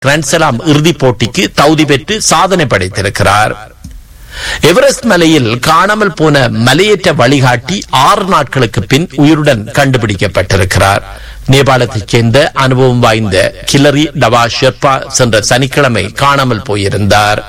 Grand slam இறுதிப் போட்டிக்கு தகுதி பெற்று சாதனை படைத்திருக்கிறார் எவரெஸ்ட் மலையில் காணாமல் போன மலையேற்ற வழிகாட்டி ஆறு நாட்களுக்கு பின் உயிருடன் கண்டுபிடிக்கப்பட்டிருக்கிறார் நேபாளத்தைச் சேர்ந்த அனுபவம் வாய்ந்த கிலரி டவா ஷெர்பா சென்ற சனிக்கிழமை காணாமல் போயிருந்தார்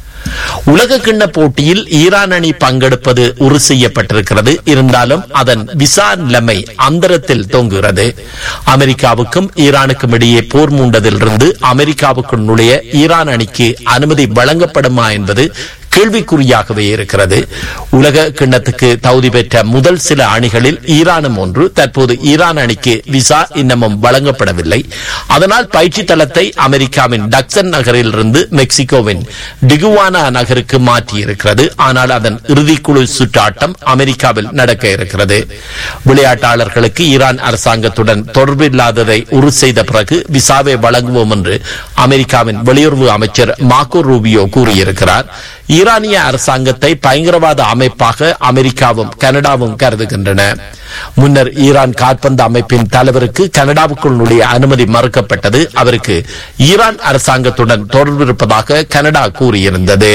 உலக கிண்ண போட்டியில் ஈரான் அணி பங்கெடுப்பது உறுதி செய்யப்பட்டிருக்கிறது இருந்தாலும் அதன் விசா நிலைமை அந்தரத்தில் தொங்குகிறது அமெரிக்காவுக்கும் ஈரானுக்கும் இடையே போர் மூண்டதிலிருந்து அமெரிக்காவுக்குள் நுழைய ஈரான் அணிக்கு அனுமதி வழங்கப்படுமா என்பது கேள்விக்குறியாகவே இருக்கிறது உலக கிண்ணத்துக்கு தகுதி பெற்ற முதல் சில அணிகளில் ஈரானும் ஒன்று தற்போது ஈரான் அணிக்கு விசா இன்னமும் வழங்கப்படவில்லை அதனால் பயிற்சி தளத்தை அமெரிக்காவின் டக்சன் நகரில் இருந்து மெக்சிகோவின் டிகுவானா நகருக்கு மாற்றியிருக்கிறது ஆனால் அதன் இறுதிக்குழு சுற்றாட்டம் அமெரிக்காவில் நடக்க இருக்கிறது விளையாட்டாளர்களுக்கு ஈரான் அரசாங்கத்துடன் தொடர்பில்லாததை உறுதி செய்த பிறகு விசாவை வழங்குவோம் என்று அமெரிக்காவின் வெளியுறவு அமைச்சர் மாக்கோ ரூபியோ கூறியிருக்கிறார் ஈரானிய அரசாங்கத்தை பயங்கரவாத அமைப்பாக அமெரிக்காவும் கனடாவும் கருதுகின்றன முன்னர் ஈரான் கால்பந்து அமைப்பின் தலைவருக்கு கனடாவுக்குள் நுழைய அனுமதி மறுக்கப்பட்டது அவருக்கு ஈரான் அரசாங்கத்துடன் தொடர்பு இருப்பதாக கனடா கூறியிருந்தது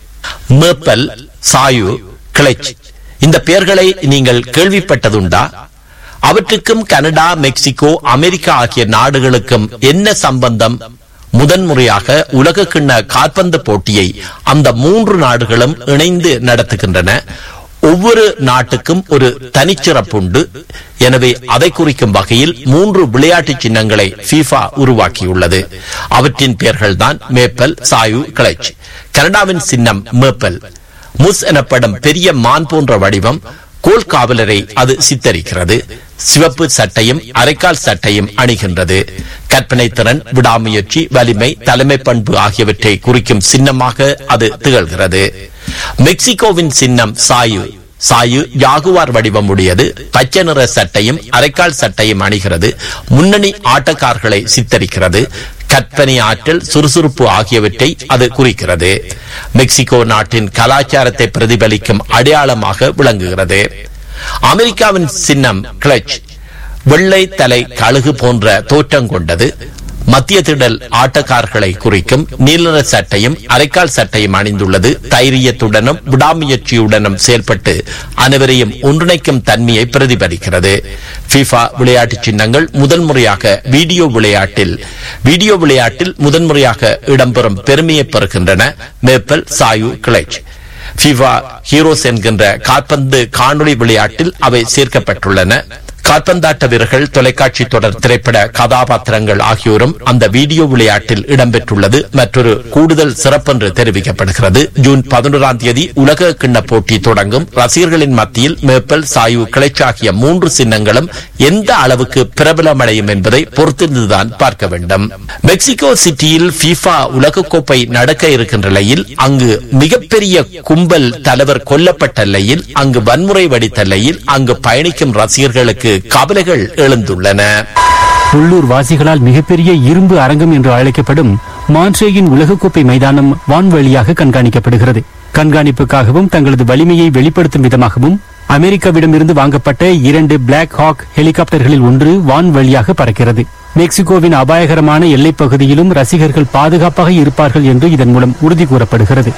மேப்பல் சாயு கிளச் இந்த பெயர்களை நீங்கள் கேள்விப்பட்டதுண்டா அவற்றுக்கும் கனடா மெக்சிகோ அமெரிக்கா ஆகிய நாடுகளுக்கும் என்ன சம்பந்தம் முதன்முறையாக உலக கிண்ண கால்பந்து போட்டியை அந்த மூன்று நாடுகளும் இணைந்து நடத்துகின்றன ஒவ்வொரு நாட்டுக்கும் ஒரு தனிச்சிறப்புண்டு எனவே அதை குறிக்கும் வகையில் மூன்று விளையாட்டு சின்னங்களை FIFA உருவாக்கியுள்ளது அவற்றின் பெயர்கள் தான் மேப்பல் சாயு கிளச் கனடாவின் சின்னம் மேப்பல் முஸ் எனப்படும் பெரிய மான் போன்ற வடிவம் கோல் காவலரை அது சித்தரிக்கிறது சிவப்பு சட்டையும் அரைக்கால் சட்டையும் அணிகின்றது கற்பனை திறன் விடாமுயற்சி வலிமை தலைமை பண்பு ஆகியவற்றை குறிக்கும் சின்னமாக அது திகழ்கிறது மெக்சிகோவின் சின்னம் சாயு சாயு யாகுவார் வடிவம் உடையது பச்சை நிற சட்டையும் அரைக்கால் சட்டையும் அணிகிறது முன்னணி ஆட்டக்காரர்களை சித்தரிக்கிறது கற்பனை ஆற்றல் சுறுசுறுப்பு ஆகியவற்றை அது குறிக்கிறது மெக்சிகோ நாட்டின் கலாச்சாரத்தை பிரதிபலிக்கும் அடையாளமாக விளங்குகிறது அமெரிக்காவின் சின்னம் கிளச் வெள்ளை தலை கழுகு போன்ற தோற்றம் கொண்டது மத்திய திடல் ஆட்டக்காரர்களை குறிக்கும் நீலர சட்டையும் அரைக்கால் சட்டையும் அணிந்துள்ளது தைரியத்துடனும் விடாமுயற்சியுடனும் செயல்பட்டு அனைவரையும் ஒன்றிணைக்கும் தன்மையை பிரதிபலிக்கிறது FIFA விளையாட்டு சின்னங்கள் முதல் முறையாக வீடியோ விளையாட்டில் வீடியோ விளையாட்டில் முதன்முறையாக இடம்பெறும் பெருமையை பெறுகின்றன Maple Zayu Clutch FIFA Heroes என்கின்ற கால்பந்து காணொளி விளையாட்டில் அவை சேர்க்கப்பட்டுள்ளன கால்பந்தாட்ட வீரர்கள் தொலைக்காட்சி தொடர் திரைப்பட கதாபாத்திரங்கள் ஆகியோரும் அந்த வீடியோ விளையாட்டில் இடம்பெற்றுள்ளது மற்றொரு கூடுதல் சிறப்பென்று தெரிவிக்கப்படுகிறது ஜூன் பதினோராம் தேதி உலக கிண்ண போட்டி தொடங்கும் ரசிகர்களின் மத்தியில் மேப்பல் சாயு கிளைச்சாகிய மூன்று சின்னங்களும் எந்த அளவுக்கு பிரபலமடையும் என்பதை பொறுத்திருந்துதான் பார்க்க வேண்டும் மெக்சிகோ சிட்டியில் FIFA உலகக்கோப்பை நடக்க இருக்கின்ற நிலையில் அங்கு மிகப்பெரிய கும்பல் தலைவர் கொல்லப்பட்ட நிலையில் அங்கு வன்முறை வெடித்த நிலையில் அங்கு பயணிக்கும் ரசிகர்களுக்கு கவலைகள் எழுந்துள்ளன உள்ளூர் வாசிகளால் மிகப்பெரிய இரும்பு அரங்கம் என்று அழைக்கப்படும் மான்ட்ரேயின் உலகக்கோப்பை மைதானம் வான்வழியாக கண்காணிக்கப்படுகிறது கண்காணிப்புக்காகவும் தங்களது வலிமையை வெளிப்படுத்தும் விதமாகவும் அமெரிக்காவிடமிருந்து வாங்கப்பட்ட இரண்டு பிளாக் ஹாக் ஹெலிகாப்டர்களில் ஒன்று வான்வழியாக பறக்கிறது மெக்சிகோவின் அபாயகரமான எல்லைப் பகுதியிலும் ரசிகர்கள் பாதுகாப்பாக இருப்பார்கள் என்று இதன் மூலம் உறுதி கூறப்படுகிறது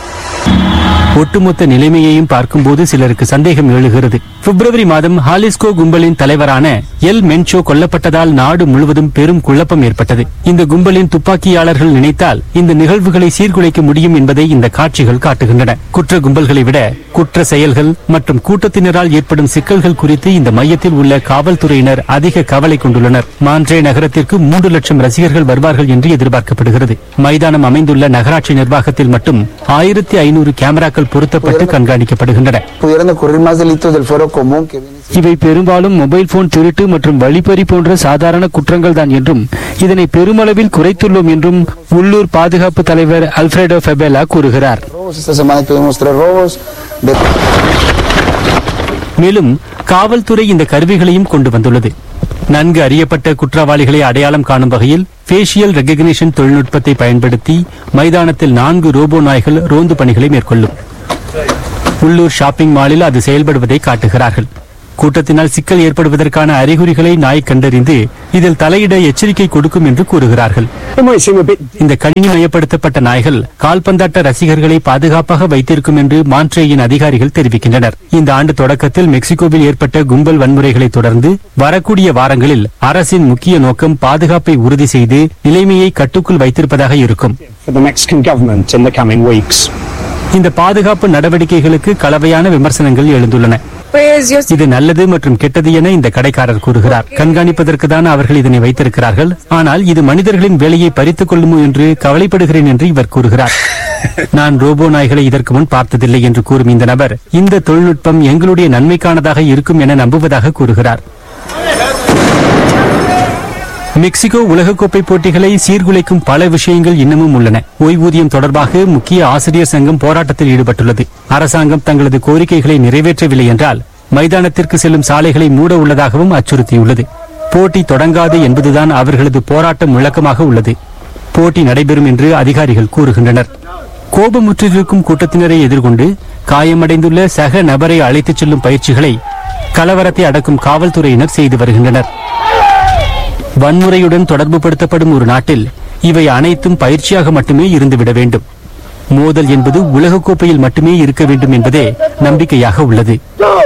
ஒட்டுமொத்த நிலைமையையும் பார்க்கும்போது சிலருக்கு சந்தேகம் எழுகிறது பிப்ரவரி மாதம் ஹாலிஸ்கோ கும்பலின் தலைவரான எல் மென்சோ கொல்லப்பட்டதால் நாடு முழுவதும் பெரும் குழப்பம் ஏற்பட்டது இந்த கும்பலின் துப்பாக்கியாளர்கள் நினைத்தால் இந்த நிகழ்வுகளை சீர்குலைக்க முடியும் என்பதை இந்த காட்சிகள் காட்டுகின்றன குற்ற கும்பல்களை விட குற்ற செயல்கள் மற்றும் கூட்டத்தினரால் ஏற்படும் சிக்கல்கள் குறித்து இந்த மையத்தில் உள்ள காவல்துறையினர் அதிக கவலை கொண்டுள்ளனர் மான்ட்ரே நகரத்திற்கு மூன்று லட்சம் ரசிகர்கள் வருவார்கள் என்று எதிர்பார்க்கப்படுகிறது மைதானம் அமைந்துள்ள நகராட்சி நிர்வாகத்தில் மட்டும் ஆயிரத்தி ஐநூறு கேமராக்கள் பொருத்தப்பட்டு கண்காணிக்கப்படுகின்றன pudieran ocurrir más delitos del fuero común que viene siendo இவை பெரும்பாலும் மொபைல் போன் திருட்டு மற்றும் வழிப்பறி போன்ற சாதாரண குற்றங்கள் தான் என்றும் இதனை பெருமளவில் குறைத்துள்ளோம் என்றும் உள்ளூர் பாதுகாப்பு தலைவர் அல்ஃபிரடோ ஃபெபெலா கூறுகிறார் robos. Esta semana tuvimos tres robos. De... மேலும் காவல்துறை இந்த கருவிகளையும் கொண்டு வந்துள்ளது நன்கு அறியப்பட்ட குற்றவாளிகளை அடையாளம் காணும் வகையில் ஃபேஷியல் ரெகக்னிஷன் தொழில்நுட்பத்தை பயன்படுத்தி மைதானத்தில் நான்கு ரோபோ நாய்கள் ரோந்து பணிகளை மேற்கொள்ளும் உள்ளூர் ஷாப்பிங் மாலில் அது செயல்படுவதை காட்டுகிறார்கள் கூட்டத்தினால் சிக்கல் ஏற்படுவதற்கான அறிகுறிகளை நாய் கண்டறிந்து இதில் தலையிட எச்சரிக்கை கொடுக்கும் என்று கூறுகிறார்கள் இந்த கணினி மயப்படுத்தப்பட்ட நாய்கள் கால்பந்தாட்ட ரசிகர்களை பாதுகாப்பாக வைத்திருக்கும் என்று மான்ட்ரேயின் அதிகாரிகள் தெரிவிக்கின்றனர் இந்த ஆண்டு தொடக்கத்தில் மெக்சிகோவில் ஏற்பட்ட கும்பல் வன்முறைகளை தொடர்ந்து வரக்கூடிய வாரங்களில் அரசின் முக்கிய நோக்கம் பாதுகாப்பை உறுதி செய்து நிலைமையை கட்டுக்குள் வைத்திருப்பதாக இருக்கும் for the Mexican government in the coming weeks. இந்த பாதுகாப்பு நடவடிக்கைகளுக்கு கலவையான விமர்சனங்கள் எழுந்துள்ளன இது நல்லது மற்றும் கெட்டது என இந்த கடைக்காரர் கூறுகிறார் கண்காணிப்பதற்கு தான் அவர்கள் இதனை வைத்திருக்கிறார்கள் ஆனால் இது மனிதர்களின் வேலையை பறித்துக் கொள்ளுமோ என்று கவலைப்படுகிறேன் என்று இவர் கூறுகிறார் நான் ரோபோ நாய்களை இதற்கு முன் பார்த்ததில்லை என்று கூறும் இந்த நபர் இந்த தொழில்நுட்பம் எங்களுடைய நன்மைக்கானதாக இருக்கும் என நம்புவதாக கூறுகிறார் மெக்சிகோ உலகக்கோப்பை போட்டிகளை சீர்குலைக்கும் பல விஷயங்கள் இன்னமும் உள்ளன ஓய்வூதியம் தொடர்பாக முக்கிய ஆசிரியர் சங்கம் போராட்டத்தில் ஈடுபட்டுள்ளது அரசாங்கம் தங்களது கோரிக்கைகளை நிறைவேற்றவில்லை என்றால் மைதானத்திற்கு செல்லும் சாலைகளை மூட உள்ளதாகவும் அச்சுறுத்தியுள்ளது போட்டி தொடங்காது என்பதுதான் அவர்களது போராட்டம் முழக்கமாக உள்ளது போட்டி நடைபெறும் என்று அதிகாரிகள் கூறுகின்றனர் கோபமுற்றிருக்கும் கூட்டத்தினரை எதிர்கொண்டு காயமடைந்துள்ள சக நபரை அழைத்துச் செல்லும் பயிற்சிகளை கலவரத்தை அடக்கும் காவல்துறையினர் செய்து வருகின்றனர் வன்முறையுடன் தொடர்பு படுத்தப்படும் ஒரு நாட்டில் இவை அனைத்தும் பயிற்சியாக மட்டுமே இருந்துவிட வேண்டும் மோதல் என்பது உலகக்கோப்பையில் மட்டுமே இருக்க வேண்டும் என்பதே நம்பிக்கையாக உள்ளது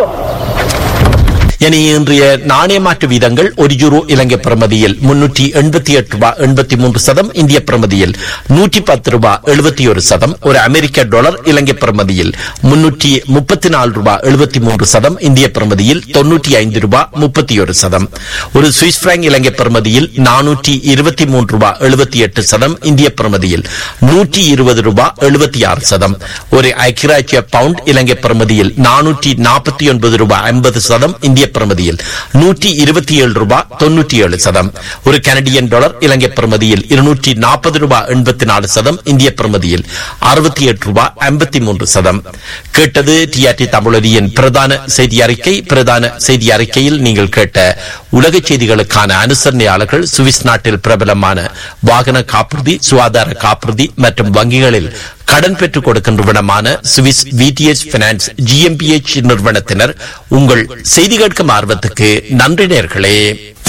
இனி இன்றைய நாணய மாற்று வீதங்கள் ஒரு யூரோ இலங்கை பிரமதியில் முன்னூற்றி எண்பத்தி எட்டு ரூபாய் எண்பத்தி மூன்று சதம் இந்திய பிரமதியில் நூற்றி பத்து ரூபாய் எழுபத்தி ஒரு சதம் ஒரு அமெரிக்க டாலர் இலங்கை பிரமதியில் முன்னூற்றி முப்பத்தி நாலு ரூபாய் எழுபத்தி மூன்று சதம் இந்திய பிரமதியில் தொன்னூற்றி ஐந்து ரூபாய் முப்பத்தி ஒரு சதம் ஒரு சுவிஸ் பிராங்க் இலங்கை பிரமதியில் நானூற்றி இருபத்தி மூன்று ரூபாய் எழுபத்தி எட்டு சதம் இந்திய பிரமதியில் நூற்றி இருபது ரூபாய் எழுபத்தி ஆறு சதம் ஒரு ஐக்கியராட்சிய பவுண்ட் இலங்கை பிரமதியில் நானூற்றி நாற்பத்தி ஒன்பது ரூபாய் ஐம்பது சதம் இந்திய பிரமதியில் நூற்றி இருபத்தி ஏழு ரூபாய் தொன்னூற்றி ஏழு சதம் ஒரு கனடியன் டாலர் இலங்கை பிரமதியில் இருநூற்றி நாற்பது ரூபாய் எண்பத்தி நாலு சதம் இந்திய பிரமதியில் அறுபத்தி எட்டு ரூபாய் ஐம்பத்தி மூன்று சதம் கேட்டது டிஆர்டி தமிழொலியின் பிரதான செய்தி அறிக்கை பிரதான செய்தி அறிக்கையில் நீங்கள் கேட்ட உலக செய்திகளுக்கான அனுசரணையாளர்கள் சுவிஸ் நாட்டில் பிரபலமான வாகன காப்புறுதி சுகாதார காப்புறுதி மற்றும் வங்கிகளில் கடன் பெற்றுக் கொடுக்கின்றவனமான சுவிஸ் விடிஎச் பினான்ஸ் ஜிஎம்பிஎச் நிறுவனத்தினர் உங்கள் செய்தி கேட்கும் ஆர்வத்துக்கு நன்றி நேர்களே